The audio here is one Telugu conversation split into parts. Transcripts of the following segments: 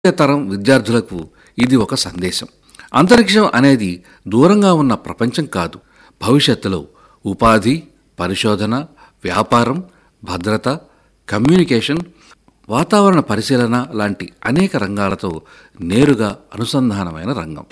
తరం విద్యార్థులకు ఇది ఒక సందేశం అంతరిక్షం అనేది దూరంగా ఉన్న ప్రపంచం కాదు భవిష్యత్తులో ఉపాధి పరిశోధన వ్యాపారం భద్రత కమ్యూనికేషన్ వాతావరణ పరిశీలన లాంటి అనేక రంగాలతో నేరుగా అనుసంధానమైన రంగం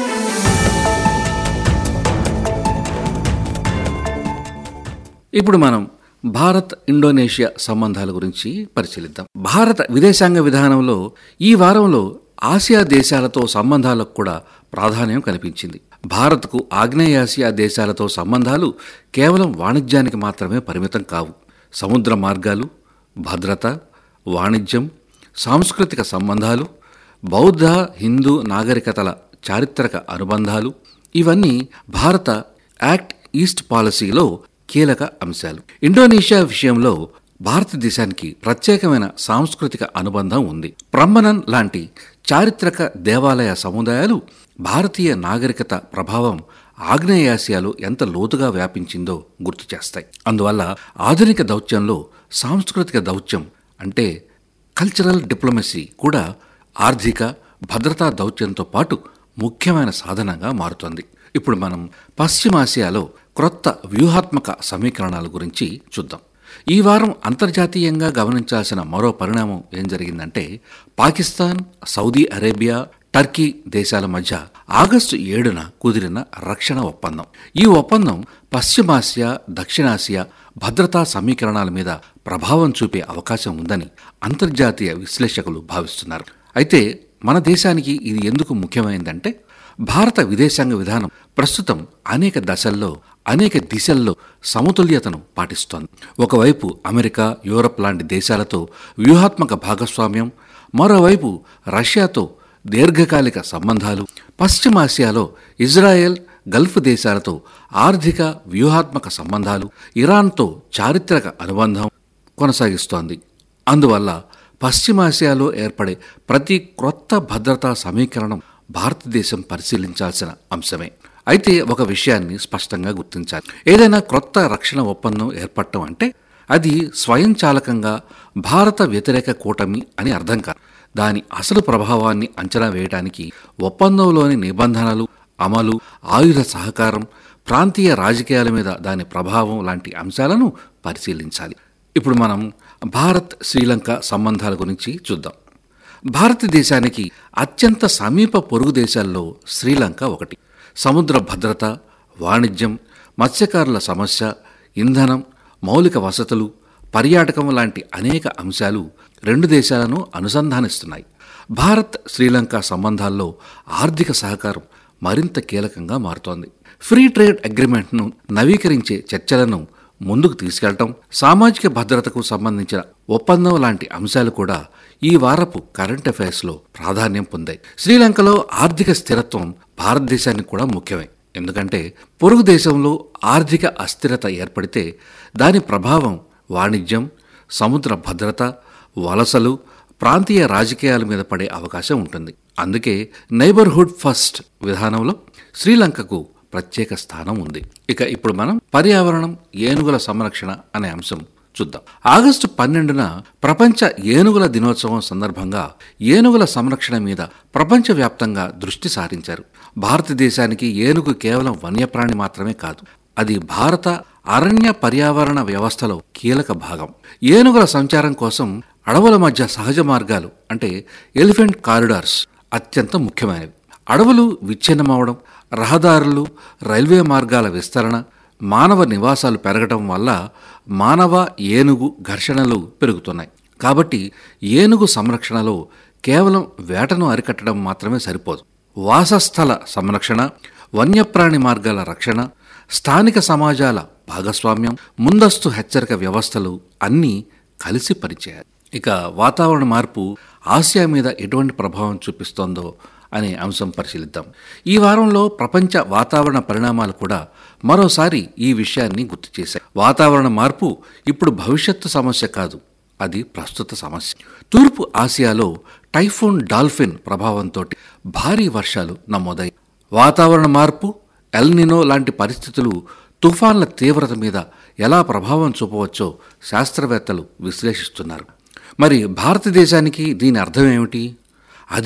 ఇప్పుడు మనం భారత్ ఇండోనేషియా సంబంధాల గురించి పరిశీలిద్దాం భారత విదేశాంగ విధానంలో ఈ వారంలో ఆసియా దేశాలతో సంబంధాలకు కూడా ప్రాధాన్యం కనిపించింది భారత్కు ఆగ్నేయాసియా దేశాలతో సంబంధాలు కేవలం వాణిజ్యానికి మాత్రమే పరిమితం కావు సముద్ర మార్గాలు భద్రత వాణిజ్యం సాంస్కృతిక సంబంధాలు బౌద్ధ హిందూ నాగరికతల చారిత్రక అనుబంధాలు ఇవన్నీ భారత యాక్ట్ ఈస్ట్ పాలసీలో కీలక అంశాలు ఇండోనేషియా విషయంలో భారతదేశానికి ప్రత్యేకమైన సాంస్కృతిక అనుబంధం ఉంది ప్రమ్మనన్ లాంటి చారిత్రక దేవాలయ సముదాయాలు భారతీయ నాగరికత ప్రభావం ఆగ్నేయాసియాలో ఎంత లోతుగా వ్యాపించిందో గుర్తు చేస్తాయి అందువల్ల ఆధునిక దౌత్యంలో సాంస్కృతిక దౌత్యం అంటే కల్చరల్ డిప్లొమసీ కూడా ఆర్థిక భద్రతా దౌత్యంతో పాటు ముఖ్యమైన సాధనంగా మారుతోంది ఇప్పుడు మనం పశ్చిమాసియాలో క్రొత్త వ్యూహాత్మక సమీకరణాల గురించి చూద్దాం ఈ వారం అంతర్జాతీయంగా గమనించాల్సిన మరో పరిణామం ఏం జరిగిందంటే పాకిస్తాన్ సౌదీ అరేబియా టర్కీ దేశాల మధ్య ఆగస్టు ఏడున కుదిరిన రక్షణ ఒప్పందం ఈ ఒప్పందం పశ్చిమాసియా దక్షిణాసియా భద్రతా సమీకరణాల మీద ప్రభావం చూపే అవకాశం ఉందని అంతర్జాతీయ విశ్లేషకులు భావిస్తున్నారు అయితే మన దేశానికి ఇది ఎందుకు ముఖ్యమైందంటే భారత విదేశాంగ విధానం ప్రస్తుతం అనేక దశల్లో అనేక దిశల్లో సమతుల్యతను పాటిస్తోంది ఒకవైపు అమెరికా యూరప్ లాంటి దేశాలతో వ్యూహాత్మక భాగస్వామ్యం మరోవైపు రష్యాతో దీర్ఘకాలిక సంబంధాలు పశ్చిమాసియాలో ఇజ్రాయెల్ గల్ఫ్ దేశాలతో ఆర్థిక వ్యూహాత్మక సంబంధాలు ఇరాన్తో చారిత్రక అనుబంధం కొనసాగిస్తోంది అందువల్ల పశ్చిమాసియాలో ఏర్పడే ప్రతి క్రొత్త భద్రతా సమీకరణం భారతదేశం పరిశీలించాల్సిన అంశమే అయితే ఒక విషయాన్ని స్పష్టంగా గుర్తించాలి ఏదైనా క్రొత్త రక్షణ ఒప్పందం ఏర్పడటం అంటే అది స్వయంచాలకంగా భారత వ్యతిరేక కూటమి అని అర్థం కాదు దాని అసలు ప్రభావాన్ని అంచనా వేయడానికి ఒప్పందంలోని నిబంధనలు అమలు ఆయుధ సహకారం ప్రాంతీయ రాజకీయాల మీద దాని ప్రభావం లాంటి అంశాలను పరిశీలించాలి ఇప్పుడు మనం భారత్ శ్రీలంక సంబంధాల గురించి చూద్దాం భారతదేశానికి అత్యంత సమీప పొరుగు దేశాల్లో శ్రీలంక ఒకటి సముద్ర భద్రత వాణిజ్యం మత్స్యకారుల సమస్య ఇంధనం మౌలిక వసతులు పర్యాటకం లాంటి అనేక అంశాలు రెండు దేశాలను అనుసంధానిస్తున్నాయి భారత్ శ్రీలంక సంబంధాల్లో ఆర్థిక సహకారం మరింత కీలకంగా మారుతోంది ఫ్రీ ట్రేడ్ అగ్రిమెంట్ను నవీకరించే చర్చలను ముందుకు తీసుకెళ్లటం సామాజిక భద్రతకు సంబంధించిన ఒప్పందం లాంటి అంశాలు కూడా ఈ వారపు కరెంట్ అఫైర్స్లో ప్రాధాన్యం పొందాయి శ్రీలంకలో ఆర్థిక స్థిరత్వం భారతదేశానికి కూడా ముఖ్యమే ఎందుకంటే పొరుగు దేశంలో ఆర్థిక అస్థిరత ఏర్పడితే దాని ప్రభావం వాణిజ్యం సముద్ర భద్రత వలసలు ప్రాంతీయ రాజకీయాల మీద పడే అవకాశం ఉంటుంది అందుకే నైబర్హుడ్ ఫస్ట్ విధానంలో శ్రీలంకకు ప్రత్యేక స్థానం ఉంది ఇక ఇప్పుడు మనం పర్యావరణం ఏనుగుల సంరక్షణ అనే అంశం చూద్దాం ఆగస్టు పన్నెండున ప్రపంచ ఏనుగుల దినోత్సవం సందర్భంగా ఏనుగుల సంరక్షణ మీద ప్రపంచవ్యాప్తంగా దృష్టి సారించారు భారతదేశానికి ఏనుగు కేవలం వన్యప్రాణి మాత్రమే కాదు అది భారత అరణ్య పర్యావరణ వ్యవస్థలో కీలక భాగం ఏనుగుల సంచారం కోసం అడవుల మధ్య సహజ మార్గాలు అంటే ఎలిఫెంట్ కారిడార్స్ అత్యంత ముఖ్యమైనవి అడవులు విచ్ఛిన్నమవడం రహదారులు రైల్వే మార్గాల విస్తరణ మానవ నివాసాలు పెరగటం వల్ల మానవ ఏనుగు ఘర్షణలు పెరుగుతున్నాయి కాబట్టి ఏనుగు సంరక్షణలో కేవలం వేటను అరికట్టడం మాత్రమే సరిపోదు వాసస్థల సంరక్షణ వన్యప్రాణి మార్గాల రక్షణ స్థానిక సమాజాల భాగస్వామ్యం ముందస్తు హెచ్చరిక వ్యవస్థలు అన్నీ కలిసి పనిచేయాలి ఇక వాతావరణ మార్పు ఆసియా మీద ఎటువంటి ప్రభావం చూపిస్తోందో అనే అంశం పరిశీలిద్దాం ఈ వారంలో ప్రపంచ వాతావరణ పరిణామాలు కూడా మరోసారి ఈ విషయాన్ని గుర్తు చేశాయి వాతావరణ మార్పు ఇప్పుడు భవిష్యత్తు సమస్య కాదు అది ప్రస్తుత సమస్య తూర్పు ఆసియాలో టైఫూన్ డాల్ఫిన్ ప్రభావంతో భారీ వర్షాలు నమోదయ్యాయి వాతావరణ మార్పు ఎల్నినో లాంటి పరిస్థితులు తుఫాన్ల తీవ్రత మీద ఎలా ప్రభావం చూపవచ్చో శాస్త్రవేత్తలు విశ్లేషిస్తున్నారు మరి భారతదేశానికి దీని అర్థం ఏమిటి